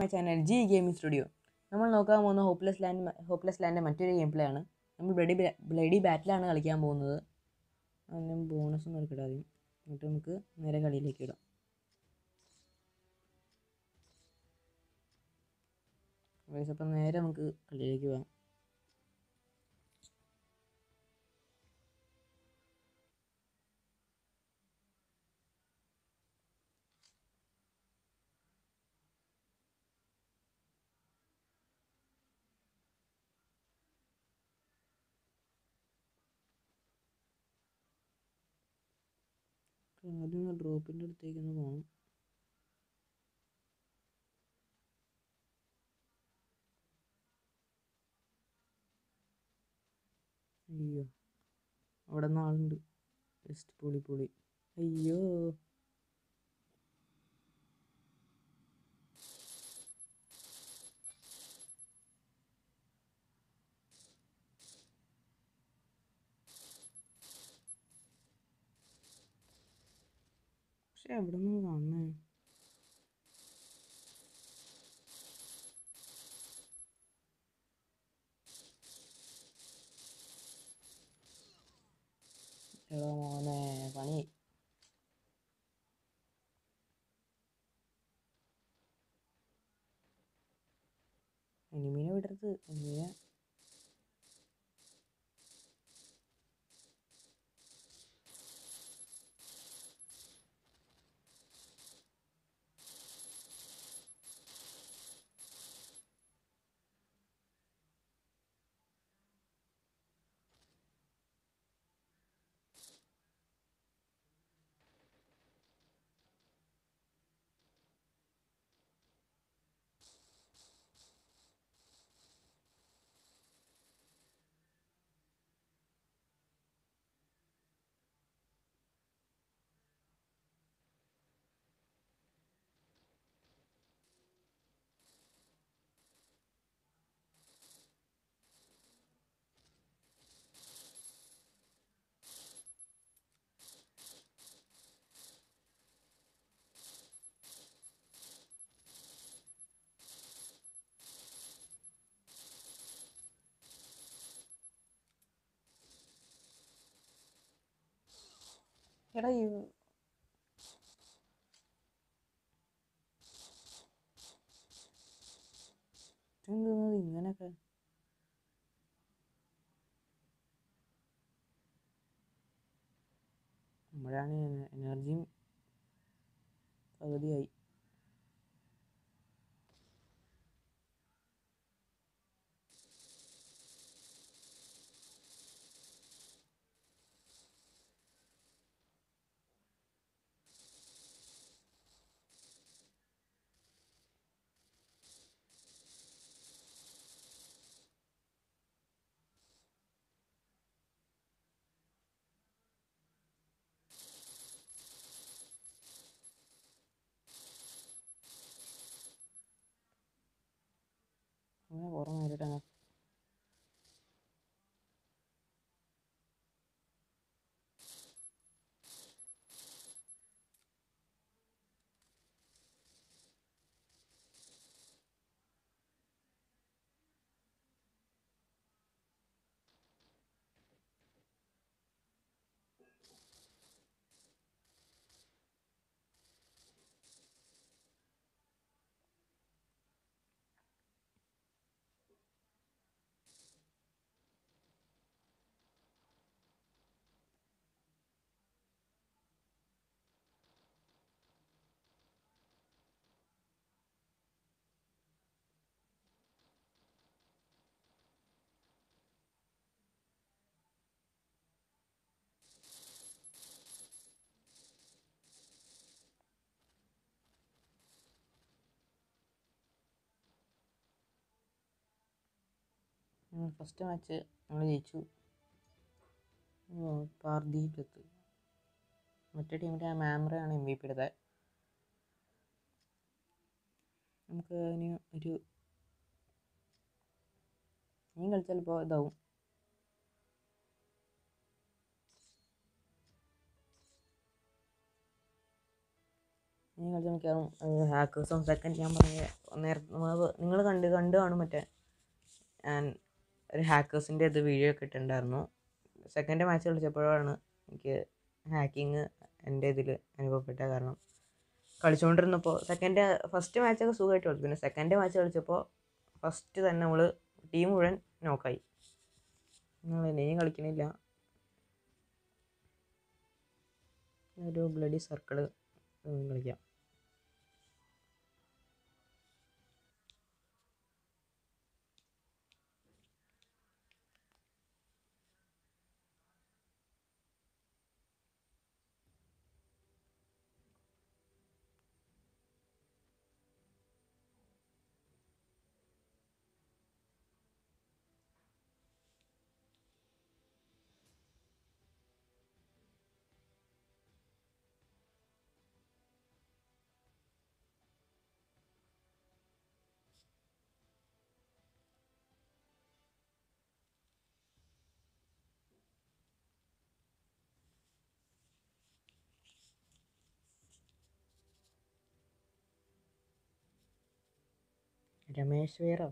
channel G gaming studio നമ്മൾ നോക്കാൻ പോകുന്ന ഹോപ്പ്ലെസ് ലാൻഡ് ഹോപ്പ്ലെസ് ലാൻഡിൻ്റെ മറ്റൊരു ഗെയിം പ്ലേ ആണ് നമ്മൾ ബ്ലഡി ബ്ലഡി ബാറ്റിലാണ് കളിക്കാൻ പോകുന്നത് അതിന് ബോണസ് ഒന്നും എടുക്കട്ടെ ആദ്യം എന്നിട്ട് നമുക്ക് നേരെ കളിയിലേക്ക് ഇടാം ഗൈസ് അപ്പം നേരെ നമുക്ക് കളിയിലേക്ക് പോകാം ആദ്യം ഡ്രോപ്പിൻ്റെ അടുത്തേക്ക് ഒന്ന് പോകണം അയ്യോ അവിടെ നിന്ന് ആളുണ്ട് ജസ്റ്റ് പൊളി പൊളി അയ്യോ പക്ഷെ എവിടെ നിന്ന് കാണണേ എടാ മോനെ പണി എനിമീനെ വിടരുത് എനിമീനെ എടാ ഈ ഇതെന്തുന്നത് ഇങ്ങനൊക്കെ നമ്മളാണ് എനർജിയും പകുതിയായി അങ്ങനെ കുറേ നേരിട്ടാണ് ഫസ്റ്റ് മാച്ച് നമ്മൾ ജയിച്ചു പാർദീപത്ത് മറ്റേ ടീമിൻ്റെ ആ മാമറയാണ് എം വി പി എടുത്തത് നമുക്ക് അതിന് ഒരു നീ കളിച്ചാൽ ഇപ്പോൾ ഇതാവും ഇനി കളിച്ച മിക്കവാറും ഹാക്കേഴ്സും സെക്കൻഡ് ഞാൻ പറഞ്ഞ നേരത്തെ നിങ്ങൾ കണ്ട് കണ്ടു കാണും മറ്റേ ഞാൻ ഒരു ഹാക്കേഴ്സിൻ്റെ ഇത് വീഡിയോ ഒക്കെ ഇട്ടിട്ടുണ്ടായിരുന്നു സെക്കൻഡ് മാച്ച് കളിച്ചപ്പോഴാണ് എനിക്ക് ഹാക്കിങ് എൻ്റെ ഇതിൽ അനുഭവപ്പെട്ട കാരണം കളിച്ചുകൊണ്ടിരുന്നപ്പോൾ സെക്കൻഡ് ഫസ്റ്റ് മാച്ചൊക്കെ സുഖമായിട്ട് കളിച്ചു പിന്നെ സെക്കൻഡ് മാച്ച് കളിച്ചപ്പോൾ ഫസ്റ്റ് തന്നെ നമ്മൾ ടീം മുഴുവൻ നോക്കായി നിങ്ങൾ ഇനി കളിക്കണില്ല ഒരു ബ്ലഡി സർക്കിള് കളിക്കാം രമേശ് വേറോ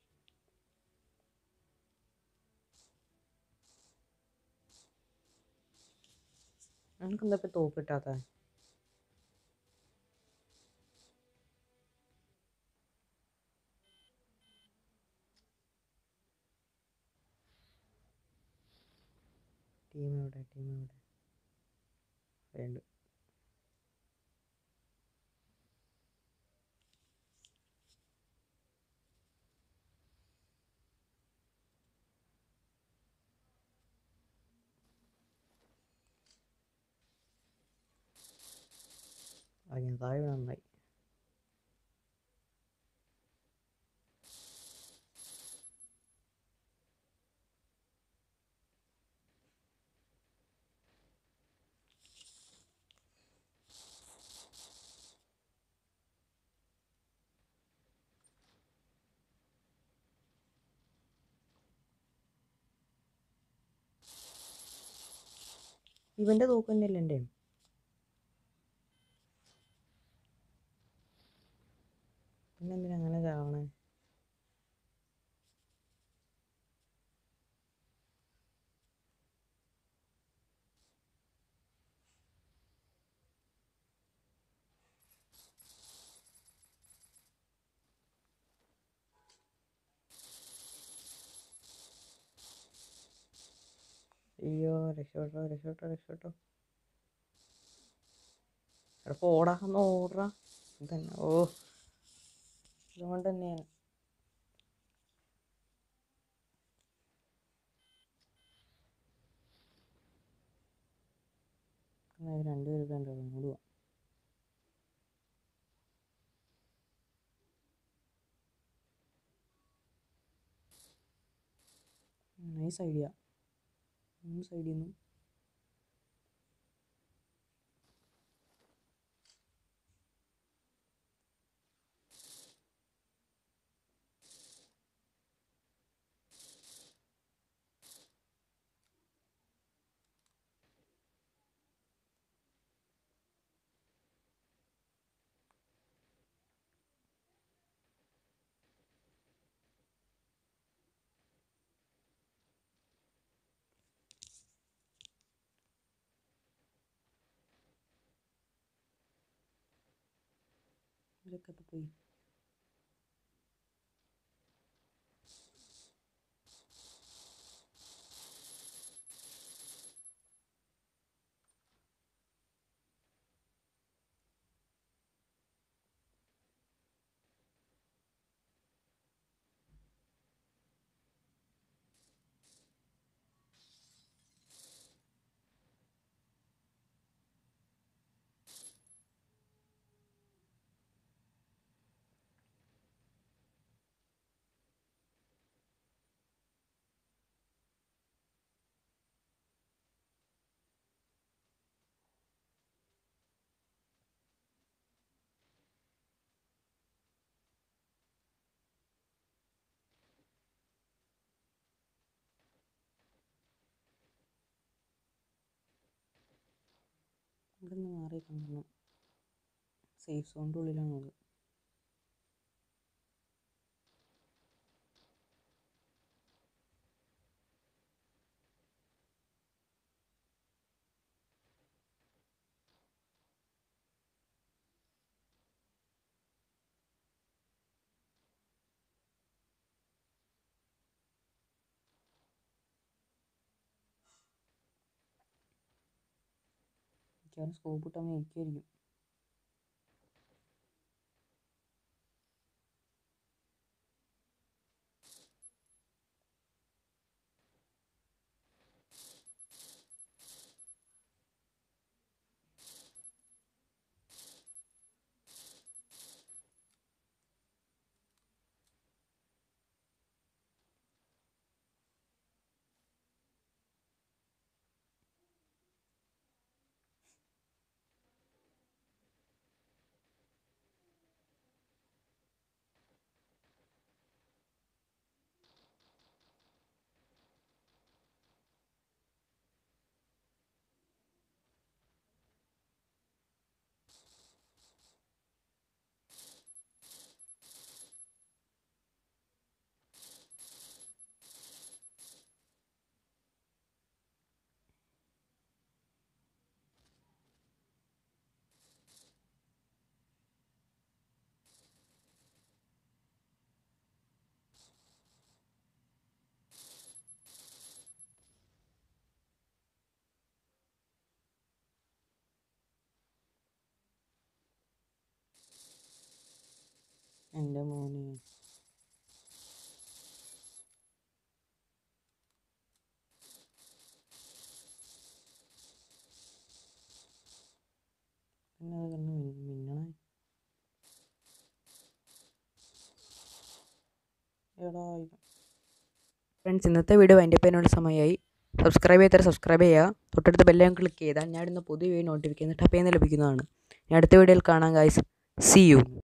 എനിക്കെന്താ ഇപ്പം തോക്ക് കിട്ടാത്ത ടീം എവിടെ ടീം എവിടെ വേണ്ട അതിന് താഴെ നന്നായി ഇവൻ്റെ തോക്ക് തന്നെയല്ലേ എൻ്റെ പിന്നെ എന്തിനാ അങ്ങനെ ചാവണേ അയ്യോ രക്ഷപ്പെട്ടോ രക്ഷപ്പെട്ടോ രക്ഷപ്പെട്ടോ എടാ പോടാ ഒന്ന് ഓടാ ഇതന്നെ ഓ അതുകൊണ്ട് തന്നെയാണ് രണ്ടുപേരും രണ്ടോ ഇങ്ങോട്ട് പോവാം നൈസ് ഐഡിയ മൂന്ന് സൈഡിൽ നിന്നും ഇതൊക്കെ ഇപ്പോൾ പോയി ഇവിടെ നിന്ന് മാറി കൊണ്ടുവരണം സേഫ് സോണിൻ്റെ ഉള്ളിലാണത് മിക്കവാറും സ്കോപ്പ് ഇട്ടവൻ ഇരിക്കുമായിരിക്കും എൻ്റെ മോനെ പിന്നെ അത് കിടന്ന് മിൻ- മിന്നണേ എടാ ഫ്രണ്ട്സ് ഇന്നത്തെ വീഡിയോ വൈൻഡപ്പ് ചെയ്യാനുള്ള സമയമായി സബ്സ്ക്രൈബ് ചെയ്യാത്ത സബ്സ്ക്രൈബ് ചെയ്യുക തൊട്ടടുത്ത് ബെല്ലൈക്കൺ ക്ലിക്ക് ചെയ്താൽ ഞാൻ ഇടുന്ന പുതിയ വീഡിയോ നോട്ടിഫിക്കേഷൻ ടപ്പ് ചെയ്യുന്ന ലഭിക്കുന്നതാണ് ഇനി അടുത്ത വീഡിയോയിൽ കാണാം ഗൈസ് സി യു